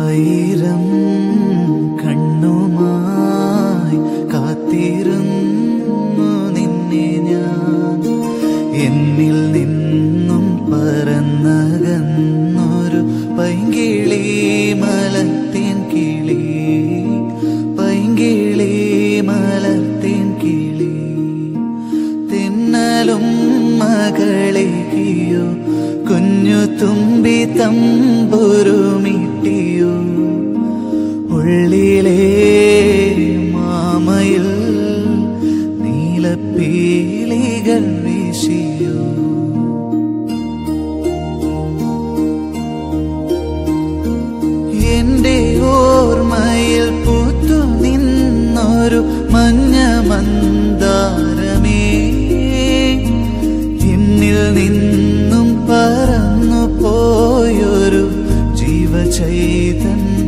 ആയിരം കണ്ണുമായി കാത്തിരുന്നു നിന്നെ ഞാൻ എന്നിൽ നിന്നും പറന്നകന്നൊരു പൈങ്കിളി മലത്തേൻ കിളി പൈങ്കിളി മലത്തേൻ കിളി തിന്നലും മകളെയോ കുഞ്ഞു തുമ്പി തമ്പുരുമിട്ടിയോ ഉള്ളിലെ മാമയിൽ നീലപ്പീലികൾ വീശിയോ എന്റെ ഓർമ്മയിൽ പൂത്തു നിന്നൊരു മഞ്ഞ മന്ദാരമേ എന്നിൽ നിന്നും പറന്നു പോയൊരു ജീവചൈതന്യമേ